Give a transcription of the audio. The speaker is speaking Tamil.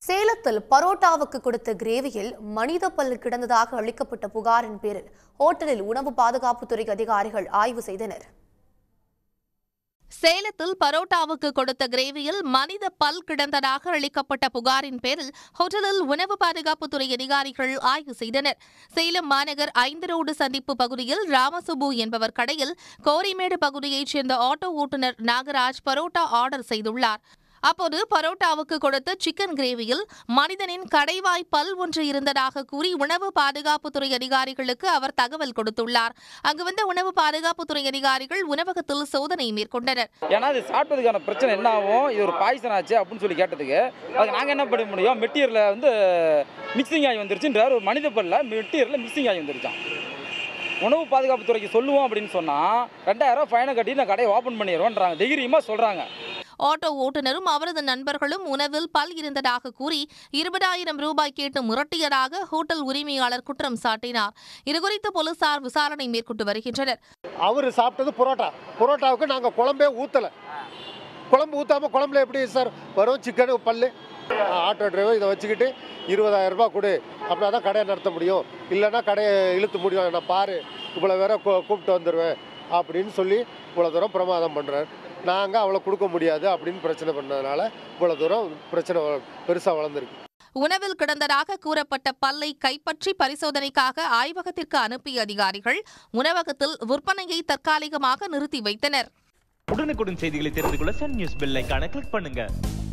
சேலத்தில் பரோட்டாவுக்கு கொடுத்த கிரேவியில் மனித பல் கிடந்ததாக அளிக்கப்பட்ட புகாரின் பேரில் ஹோட்டலில் உணவு பாதுகாப்புத்துறை அதிகாரிகள் ஆய்வு செய்தனர் சேலத்தில் பரோட்டாவுக்கு கொடுத்த கிரேவியில் மனித பல் கிடந்ததாக அளிக்கப்பட்ட புகாரின் பேரில் ஹோட்டலில் உணவு பாதுகாப்புத்துறை அதிகாரிகள் ஆய்வு செய்தனர் சேலம் மாநகர் ஐந்து ரோடு சந்திப்பு பகுதியில் ராமசுப்பு என்பவர் கடையில் கோரிமேடு பகுதியைச் சேர்ந்த ஆட்டோ ஓட்டுநர் நாகராஜ் பரோட்டா ஆர்டர் செய்துள்ளார் அப்போது பரோட்டாவுக்கு கொடுத்த சிக்கன் கிரேவியில் மனிதனின் கடைவாய் பல் ஒன்று இருந்ததாக கூறி உணவு பாதுகாப்புத்துறை அதிகாரிகளுக்கு அவர் தகவல் கொடுத்துள்ளார் அங்கு வந்த உணவு பாதுகாப்புத்துறை அதிகாரிகள் உணவகத்தில் சோதனை மேற்கொண்டனர் ஏன்னா அது சாப்பிட்டதுக்கான பிரச்சனை என்ன ஆகும் இது ஒரு பாய்சன் ஆச்சு அப்படின்னு சொல்லி கேட்டதுக்கு அதுக்கு நாங்கள் என்ன பண்ண முடியும் மெட்டீரியலில் வந்து மிக்சிங் ஆகி வந்துருச்சுன்றார் ஒரு மனித பல்ல மெட்டீரியலில் மிக்சிங் ஆகி வந்துருச்சான் உணவு பாதுகாப்புத்துறைக்கு சொல்லுவோம் அப்படின்னு சொன்னால் ரெண்டாயிரம் ஃபைனை கட்டி நான் கடையை ஓப்பன் பண்ணிடுவோன்றாங்க தைரியமாக சொல்கிறாங்க ஆட்டோ ஓட்டுநரும் அவரது நண்பர்களும் உணவில் பல் இருந்ததாக கூறி இருபதாயிரம் ரூபாய் கேட்டு மிரட்டியதாக ஹோட்டல் உரிமையாளர் குற்றம் சாட்டினார் இதுகுறித்து போலீசார் விசாரணை மேற்கொண்டு வருகின்றனர் அவர் சாப்பிட்டது புரோட்டா புரோட்டாவுக்கு நாங்கள் குழம்பே ஊற்றலை குழம்பு ஊற்றாமல் குழம்புல எப்படி சார் வரும் சிக்கனு பல்லு ஆட்டோ டிரைவர் இதை வச்சுக்கிட்டு இருபதாயிரம் ரூபாய் கொடு அப்படின்னா தான் கடையை நடத்த முடியும் இல்லைன்னா கடையை இழுத்து முடியும் நான் பாரு இவ்வளோ வேற கூ- கூப்பிட்டு வந்துடுவேன் அப்படின்னு சொல்லி இவ்வளோ தூரம் பிரமாதம் பண்ணுறாரு நாங்கள் அவ்வளோ கொடுக்க முடியாது அப்படின்னு பிரச்சனை பண்ணதுனால இவ்வளோ தூரம் பிரச்சனை பெருசாக வளர்ந்துருக்கு உணவில் கிடந்ததாக கூறப்பட்ட பல்லை கைப்பற்றி பரிசோதனைக்காக ஆய்வகத்திற்கு அனுப்பிய அதிகாரிகள் உணவகத்தில் விற்பனையை தற்காலிகமாக நிறுத்தி வைத்தனர் உடனுக்குடன் செய்திகளை தெரிந்து கொள்ள சன் நியூஸ் பெல் ஐகானை கிளிக் பண்ணுங்க